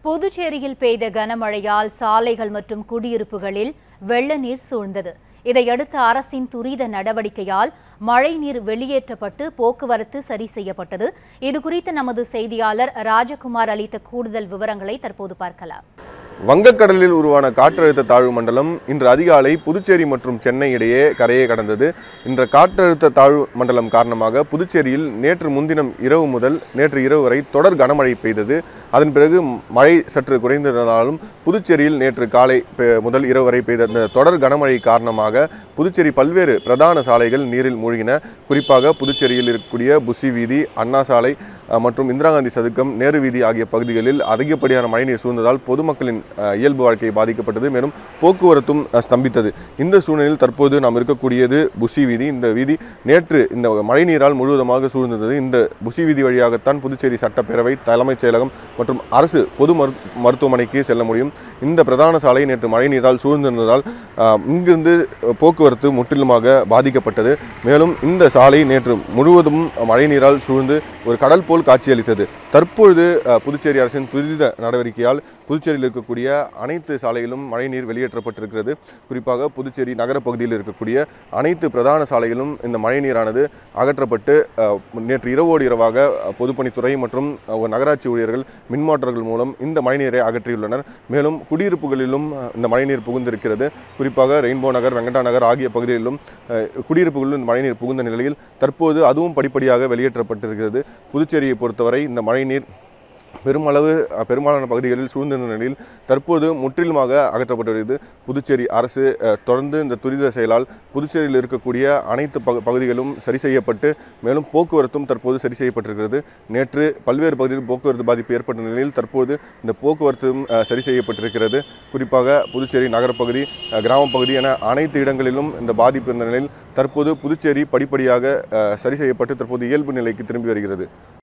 புதுச்சேரியில் பெய்த கனமழையால் சாலைகள் மற்றும் குடியிருப்புகளில் வெள்ள நீர் சூழ்ந்தது இதையடுத்து அரசின் துரித நடவடிக்கையால் மழைநீர் வெளியேற்றப்பட்டு போக்குவரத்து சரி செய்யப்பட்டது இதுகுறித்து நமது செய்தியாளர் ராஜகுமார் அளித்த கூடுதல் விவரங்களை தற்போது பார்க்கலாம் வங்கக்கடலில் உருவான காற்றழுத்த தாழ்வு மண்டலம் இன்று அதிகாலை புதுச்சேரி மற்றும் சென்னை இடையே கரையை கடந்தது இந்த காற்றழுத்த தாழ்வு மண்டலம் காரணமாக புதுச்சேரியில் நேற்று முன்தினம் இரவு முதல் நேற்று இரவு வரை தொடர் கனமழை பெய்தது அதன் பிறகு மழை சற்று குறைந்திருந்தாலும் புதுச்சேரியில் நேற்று காலை பெ- முதல் இரவு வரை பெய்த இந்த தொடர் கனமழை காரணமாக புதுச்சேரி பல்வேறு பிரதான சாலைகள் நீரில் மூழ்கின குறிப்பாக புதுச்சேரியில் இருக்கக்கூடிய புசி வீதி அண்ணா சாலை அஹ், மற்றும் இந்திரா காந்தி சதுக்கம் நேரு வீதி ஆகிய பகுதிகளில் அதிகப்படியான மழைநீர் சூழ்ந்ததால் பொதுமக்களின் அஹ், இயல்பு வாழ்க்கை பாதிக்கப்பட்டது மேலும் போக்குவரத்தும் அஹ், ஸ்தம்பித்தது இந்த சூழ்நிலையில் தற்போது நாம் இருக்கக்கூடியது புசி வீதி இந்த வீதி நேற்று இந்த மழைநீரால் முழுவதுமாக சூழ்ந்தது இந்த புசி வீதி வழியாகத்தான் புதுச்சேரி சட்டப்பேரவை தலைமைச் செயலகம் மற்றும் அரசு பொது மரு- மருத்துவமனைக்கு செல்ல முடியும் இந்த பிரதான சாலை நேற்று மழைநீரால் சூழ்ந்திருந்ததால் அஹ், இங்கிருந்து போக்குவரத்து முற்றிலுமாக பாதிக்கப்பட்டது மேலும் இந்த சாலை நேற்று முழுவதும் மழைநீரால் சூழ்ந்து ஒரு கடல் போல் காட்சியளித்தது தற்பொழுது அஹ், புதுச்சேரி அரசின் துரித நடவடிக்கையால் புதுச்சேரியில் இருக்கக்கூடிய அனைத்து சாலைகளிலும் மழைநீர் வெளியேற்றப்பட்டிருக்கிறது குறிப்பாக புதுச்சேரி நகர பகுதியில் இருக்கக்கூடிய அனைத்து பிரதான சாலைகளிலும் இந்த மழைநீரானது அகற்றப்பட்டு அஹ், நேற்று இரவோடு இரவாக அஹ், பொதுப்பணித்துறை மற்றும் அஹ், நகராட்சி ஊழியர்கள் மின் மோட்டார்கள் மூலம் இந்த மழைநீரை அகற்றியுள்ளனர் மேலும் குடியிருப்புகளிலும் அஹ், இந்த மழைநீர் புகுந்திருக்கிறது குறிப்பாக ரெயின்போ நகர் வெங்கடா நகர் ஆகிய பகுதிகளிலும் அஹ், குடியிருப்புகளிலும் இந்த மழைநீர் புகுந்த நிலையில் தற்போது அதுவும் படிப்படியாக வெளியேற்றப்பட்டிருக்கிறது புதுச்சேரியை பொறுத்தவரை இந்த மழைநீர் பெருமளவு அஹ், பெரும்பாலான பகுதிகளில் சூழ்ந்திருந்த நிலையில் தற்போது முற்றிலுமாக அகற்றப்பட்டு வருகிறது புதுச்சேரி அரசு அஹ், தொடர்ந்து இந்த துரித செயலால் புதுச்சேரியில் இருக்கக்கூடிய அனைத்து பகு பகுதிகளும் சரி செய்யப்பட்டு மேலும் போக்குவரத்தும் தற்போது சரி செய்யப்பட்டிருக்கிறது நேற்று பல்வேறு பகுதிகளில் போக்குவரத்து பாதிப்பு ஏற்பட்ட நிலையில் தற்போது இந்த போக்குவரத்தும் அஹ், சரி செய்யப்பட்டிருக்கிறது குறிப்பாக புதுச்சேரி நகரப்பகுதி அஹ், கிராமப் பகுதி என அனைத்து இடங்களிலும் இந்த பாதிப்பு இருந்த நிலையில் தற்போது புதுச்சேரி படிப்படியாக அஹ், சரி செய்யப்பட்டு தற்போது இயல்பு நிலைக்கு திரும்பி வருகிறது